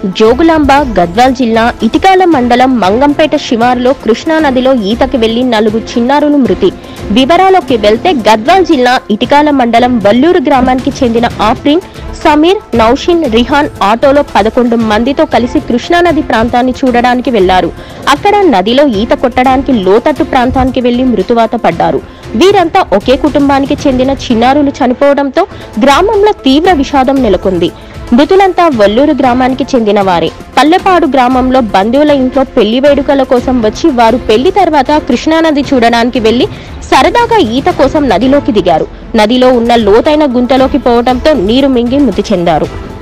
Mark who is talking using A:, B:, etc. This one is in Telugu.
A: జోగులాంబ గద్వాల్ జిల్లా ఇటికాల మండలం మంగంపేట శివారులో కృష్ణా నదిలో ఈతకి వెళ్లి నలుగురు చిన్నారులు మృతి వివరాల్లోకి వెళ్తే గద్వాల్ జిల్లా ఇటికాల మండలం వల్లూరు గ్రామానికి చెందిన ఆఫ్రిన్ సమీర్ నౌషిన్ రిహాన్ ఆటోలో పదకొండు మందితో కలిసి కృష్ణానది ప్రాంతాన్ని చూడడానికి వెళ్లారు అక్కడ నదిలో ఈత కొట్టడానికి లోతట్టు ప్రాంతానికి వెళ్లి మృతువాత పడ్డారు వీరంతా ఒకే కుటుంబానికి చెందిన చిన్నారులు చనిపోవడంతో గ్రామంలో తీవ్ర విషాదం నెలకొంది మృతులంతా వల్లూరు గ్రామానికి చెందిన వారే పల్లెపాడు గ్రామంలో బంధువుల ఇంట్లో పెళ్లి వేడుకల కోసం వచ్చి వారు పెళ్లి తర్వాత కృష్ణానది చూడడానికి వెళ్లి సరదాగా ఈత కోసం నదిలోకి దిగారు నదిలో ఉన్న లోతైన గుంతలోకి పోవడంతో నీరు మింగి మృతి చెందారు